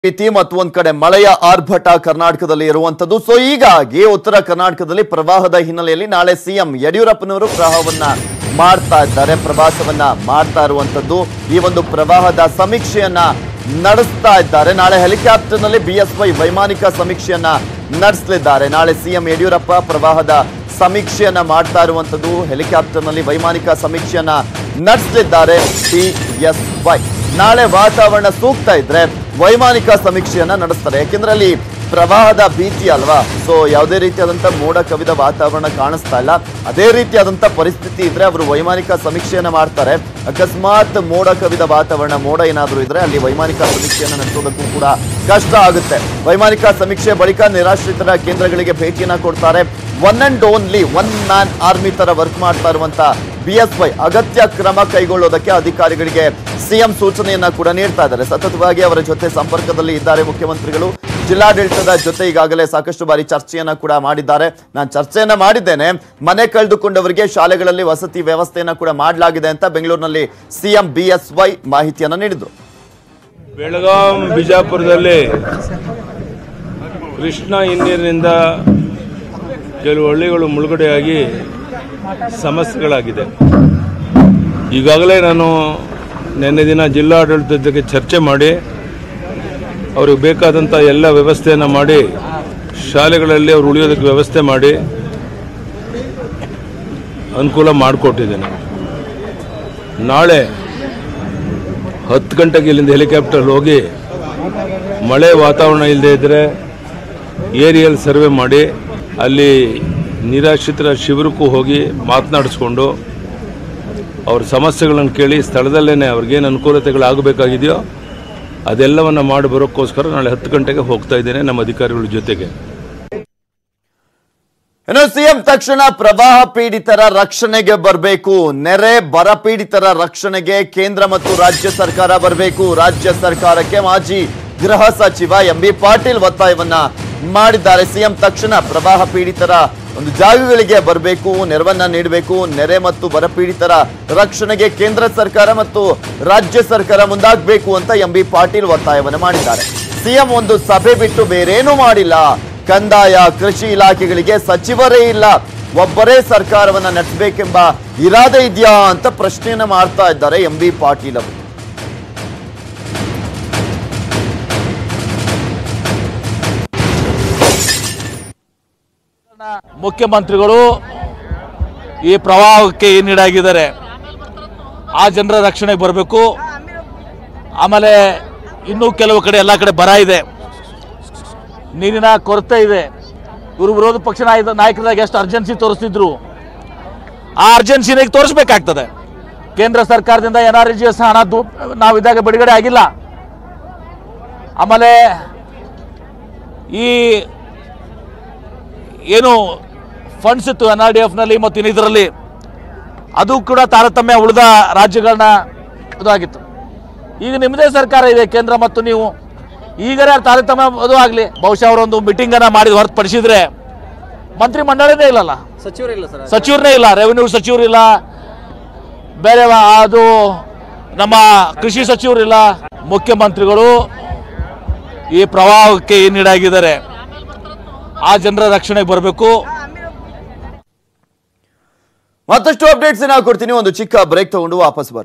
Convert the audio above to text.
ರೀತಿ ಮತ್ತು ಒಂದ್ ಕಡೆ ಮಳೆಯ ಆರ್ಭಟ ಕರ್ನಾಟಕದಲ್ಲಿ ಇರುವಂತದ್ದು ಸೊ ಹೀಗಾಗಿ ಉತ್ತರ ಕರ್ನಾಟಕದಲ್ಲಿ ಪ್ರವಾಹದ ಹಿನ್ನೆಲೆಯಲ್ಲಿ ನಾಳೆ ಸಿಎಂ ಯಡಿಯೂರಪ್ಪನವರು ಪ್ರವಾಹವನ್ನ ಮಾಡ್ತಾ ಇದ್ದಾರೆ ಪ್ರವಾಸವನ್ನ ಮಾಡ್ತಾ ಇರುವಂತದ್ದು ಈ ಒಂದು ಪ್ರವಾಹದ ಸಮೀಕ್ಷೆಯನ್ನ ನಡೆಸ್ತಾ ಇದ್ದಾರೆ ನಾಳೆ ಹೆಲಿಕಾಪ್ಟರ್ನಲ್ಲಿ ಬಿಎಸ್ವೈ ವೈಮಾನಿಕ ಸಮೀಕ್ಷೆಯನ್ನ ನಡೆಸಲಿದ್ದಾರೆ ನಾಳೆ ಸಿಎಂ ಯಡಿಯೂರಪ್ಪ ಪ್ರವಾಹದ ಸಮೀಕ್ಷೆಯನ್ನ ಮಾಡ್ತಾ ಇರುವಂತದ್ದು ಹೆಲಿಕಾಪ್ಟರ್ನಲ್ಲಿ ವೈಮಾನಿಕ ಸಮೀಕ್ಷೆಯನ್ನ ನಡೆಸಲಿದ್ದಾರೆ ಬಿಎಸ್ವೈ ನಾಳೆ ವಾತಾವರಣ ಸೂಕ್ತ ಇದ್ರೆ ವೈಮಾನಿಕ ಸಮೀಕ್ಷೆಯನ್ನ ನಡೆಸ್ತಾರೆ ಯಾಕೆಂದ್ರೆ ಅಲ್ಲಿ ಪ್ರವಾಹದ ಭೀತಿ ಅಲ್ವಾ ಸೊ ಯಾವುದೇ ರೀತಿಯಾದಂಥ ಮೋಡ ಕವಿದ ವಾತಾವರಣ ಕಾಣಿಸ್ತಾ ಇಲ್ಲ ಅದೇ ರೀತಿಯಾದಂಥ ಪರಿಸ್ಥಿತಿ ಇದ್ರೆ ಅವರು ವೈಮಾನಿಕ ಸಮೀಕ್ಷೆಯನ್ನ ಮಾಡ್ತಾರೆ ಅಕಸ್ಮಾತ್ ಮೋಡ ಕವಿದ ವಾತಾವರಣ ಮೋಡ ಏನಾದರೂ ಇದ್ರೆ ಅಲ್ಲಿ ವೈಮಾನಿಕ ಸಮೀಕ್ಷೆಯನ್ನ ನಡೆಸೋದಕ್ಕೂ ಕೂಡ ಕಷ್ಟ ಆಗುತ್ತೆ ವೈಮಾನಿಕ ಸಮೀಕ್ಷೆ ಬಳಿಕ ನಿರಾಶ್ರಿತರ ಕೇಂದ್ರಗಳಿಗೆ ಭೇಟಿಯನ್ನ ಕೊಡ್ತಾರೆ one and only one man army ತರ ವರ್ಕ್ ಮಾಡ್ತಾ ಇರುವಂತ ಬಿಎಸ್ವೈ ಅಗತ್ಯ ಕ್ರಮ ಕೈಗೊಳ್ಳೋದಕ್ಕೆ ಅಧಿಕಾರಿಗಳಿಗೆ ಸಿಎಂ ಸೂಚನೆಯನ್ನ ಕೂಡ ನೀಡ್ತಾ ಇದ್ದಾರೆ ಸತತವಾಗಿ ಅವರ ಜೊತೆ ಸಂಪರ್ಕದಲ್ಲಿ ಇದ್ದಾರೆ ಮುಖ್ಯಮಂತ್ರಿಗಳು ಜಿಲ್ಲಾಡಳಿತದ ಜೊತೆ ಈಗಾಗಲೇ ಸಾಕಷ್ಟು ಬಾರಿ ಚರ್ಚೆಯನ್ನ ಕೂಡ ಮಾಡಿದ್ದಾರೆ ನಾನು ಚರ್ಚೆಯನ್ನ ಮಾಡಿದ್ದೇನೆ ಮನೆ ಕಳೆದುಕೊಂಡವರಿಗೆ ಶಾಲೆಗಳಲ್ಲಿ ವಸತಿ ವ್ಯವಸ್ಥೆಯನ್ನ ಕೂಡ ಮಾಡಲಾಗಿದೆ ಅಂತ ಬೆಂಗಳೂರಿನಲ್ಲಿ ಸಿಎಂ ಬಿಎಸ್ವೈ ಮಾಹಿತಿಯನ್ನ ನೀಡಿದ್ರು ಬೆಳಗಾಂ ಬಿಜಾಪುರದಲ್ಲಿ ಕೃಷ್ಣ ಹಿನ್ನೀರಿನಿಂದ ಕೆಲವು ಹಳ್ಳಿಗಳು ಮುಳುಗಡೆಯಾಗಿ ಸಮಸ್ಯೆಗಳಾಗಿದೆ ಈಗಾಗಲೇ ನಾನು ನಿನ್ನೆ ದಿನ ಜಿಲ್ಲಾಡಳಿತದ ಜೊತೆ ಚರ್ಚೆ ಮಾಡಿ ಅವ್ರಿಗೆ ಬೇಕಾದಂಥ ಎಲ್ಲ ವ್ಯವಸ್ಥೆಯನ್ನು ಮಾಡಿ ಶಾಲೆಗಳಲ್ಲಿ ಅವ್ರು ಉಳಿಯೋದಕ್ಕೆ ವ್ಯವಸ್ಥೆ ಮಾಡಿ ಅನುಕೂಲ ಮಾಡಿಕೊಟ್ಟಿದ್ದೇನೆ ನಾಳೆ ಹತ್ತು ಗಂಟೆಗೆ ಇಲ್ಲಿಂದ ಹೆಲಿಕಾಪ್ಟರ್ ಹೋಗಿ ಮಳೆ ವಾತಾವರಣ ಇಲ್ಲದೆ ಇದ್ದರೆ ಏರಿಯಲ್ ಸರ್ವೆ ಮಾಡಿ ಅಲ್ಲಿ ನಿರಾಶ್ರಿತರ ಶಿಬಿರಕ್ಕೂ ಹೋಗಿ ಮಾತನಾಡಿಸ್ಕೊಂಡು ಅವ್ರ ಸಮಸ್ಯೆಗಳನ್ನು ಕೇಳಿ ಸ್ಥಳದಲ್ಲೇ ಅವ್ರಿಗೇನು ಅನುಕೂಲತೆಗಳಾಗಬೇಕಾಗಿದೆಯೋ ಅದೆಲ್ಲವನ್ನು ಮಾಡಿ ಬರೋಕ್ಕೋಸ್ಕರ ನಾಳೆ ಹತ್ತು ಗಂಟೆಗೆ ಹೋಗ್ತಾ ಇದ್ದೇನೆ ನಮ್ಮ ಅಧಿಕಾರಿಗಳ ಜೊತೆಗೆ ಇನ್ನು ಸಿಎಂ ತಕ್ಷಣ ಪ್ರವಾಹ ಪೀಡಿತರ ರಕ್ಷಣೆಗೆ ಬರಬೇಕು ನೆರೆ ಬರ ಪೀಡಿತರ ರಕ್ಷಣೆಗೆ ಕೇಂದ್ರ ಮತ್ತು ರಾಜ್ಯ ಸರ್ಕಾರ ಬರಬೇಕು ರಾಜ್ಯ ಸರ್ಕಾರಕ್ಕೆ ಮಾಜಿ ಗೃಹ ಸಚಿವ ಎಂ ಬಿ ಪಾಟೀಲ್ ಒತ್ತಾಯವನ್ನ ಮಾಡಿದ್ದಾರೆ ಸಿಎಂ ತಕ್ಷಣ ಪ್ರವಾಹ ಪೀಡಿತರ ಒಂದು ಜಾಗಗಳಿಗೆ ಬರಬೇಕು ನೆರವನ್ನ ನೀಡಬೇಕು ನೆರೆ ಮತ್ತು ಬರ ಪೀಡಿತರ ರಕ್ಷಣೆಗೆ ಕೇಂದ್ರ ಸರ್ಕಾರ ಮತ್ತು ರಾಜ್ಯ ಸರ್ಕಾರ ಮುಂದಾಗಬೇಕು ಅಂತ ಎಂ ಬಿ ಪಾಟೀಲ್ ಒತ್ತಾಯವನ್ನ ಮಾಡಿದ್ದಾರೆ ಸಿಎಂ ಒಂದು ಸಭೆ ಬಿಟ್ಟು ಬೇರೇನೂ ಮಾಡಿಲ್ಲ ಕಂದಾಯ ಕೃಷಿ ಇಲಾಖೆಗಳಿಗೆ ಸಚಿವರೇ ಇಲ್ಲ ಒಬ್ಬರೇ ಸರ್ಕಾರವನ್ನ ನಡೆಸಬೇಕೆಂಬ ಇರಾದೆ ಇದೆಯಾ ಅಂತ ಪ್ರಶ್ನೆಯನ್ನ ಮಾಡ್ತಾ ಇದ್ದಾರೆ ಎಂ ಬಿ ಪಾಟೀಲ್ ಅವರು ಮುಖ್ಯಮಂತ್ರಿಗಳು ಈ ಪ್ರವಾಹಕ್ಕೆ ಏನಿಡಾಗಿದ್ದಾರೆ ಆ ಜನರ ರಕ್ಷಣೆಗೆ ಬರಬೇಕು ಆಮೇಲೆ ಇನ್ನೂ ಕೆಲವು ಕಡೆ ಎಲ್ಲ ಕಡೆ ಬರ ಇದೆ ನೀರಿನ ಕೊರತೆ ಇದೆ ಇವರು ವಿರೋಧ ಪಕ್ಷ ನಾಯಕ ನಾಯಕರಾಗ ಎಷ್ಟು ಅರ್ಜೆನ್ಸಿ ತೋರಿಸ್ತಿದ್ರು ಆ ಅರ್ಜೆನ್ಸಿನ ಈಗ ತೋರಿಸ್ಬೇಕಾಗ್ತದೆ ಕೇಂದ್ರ ಸರ್ಕಾರದಿಂದ ಎನ್ ಆರ್ ಜಿ ಎಸ್ ಹಣ ದು- ನಾವಿದ್ದಾಗ ಬಿಡುಗಡೆ ಆಗಿಲ್ಲ ಆಮೇಲೆ ಈ ಏನು ಫಂಡ್ಸ್ ಇತ್ತು ಎನ್ ಆರ್ ಡಿ ಎಫ್ನಲ್ಲಿ ಮತ್ತು ಇನ್ನಿದರಲ್ಲಿ ಅದು ಕೂಡ ತಾರತಮ್ಯ ಉಳಿದ ರಾಜ್ಯಗಳನ್ನ ಇದಾಗಿತ್ತು ಈಗ ನಿಮ್ಮದೇ ಸರ್ಕಾರ ಇದೆ ಕೇಂದ್ರ ಮತ್ತು ನೀವು ಈಗರ ತಾರತಮ್ಯ ಅದು ಆಗಲಿ ಬಹುಶಃ ಅವರೊಂದು ಮೀಟಿಂಗನ್ನು ಮಾಡಿ ಹೊರತುಪಡಿಸಿದ್ರೆ ಮಂತ್ರಿ ಮಂಡಳನೇ ಇಲ್ಲಲ್ಲ ಸಚಿವರಿಲ್ಲ ಸರ್ ಸಚಿವರೇ ಇಲ್ಲ ರೆವಿನ್ಯೂ ಸಚಿವರಿಲ್ಲ ಬೇರೆ ವ- ಅದು ನಮ್ಮ ಕೃಷಿ ಸಚಿವರಿಲ್ಲ ಮುಖ್ಯಮಂತ್ರಿಗಳು ಈ ಪ್ರವಾಹಕ್ಕೆ ಏನಿಡಾಗಿದ್ದಾರೆ ಆ ಜನರ ರಕ್ಷಣೆಗೆ ಬರಬೇಕು ಮತ್ತಷ್ಟು ಅಪ್ಡೇಟ್ಸ್ ನಾವು ಕೊಡ್ತೀನಿ ಒಂದು ಚಿಕ್ಕ ಬ್ರೇಕ್ ತಗೊಂಡು ವಾಪಸ್ ಬರ್ತೀನಿ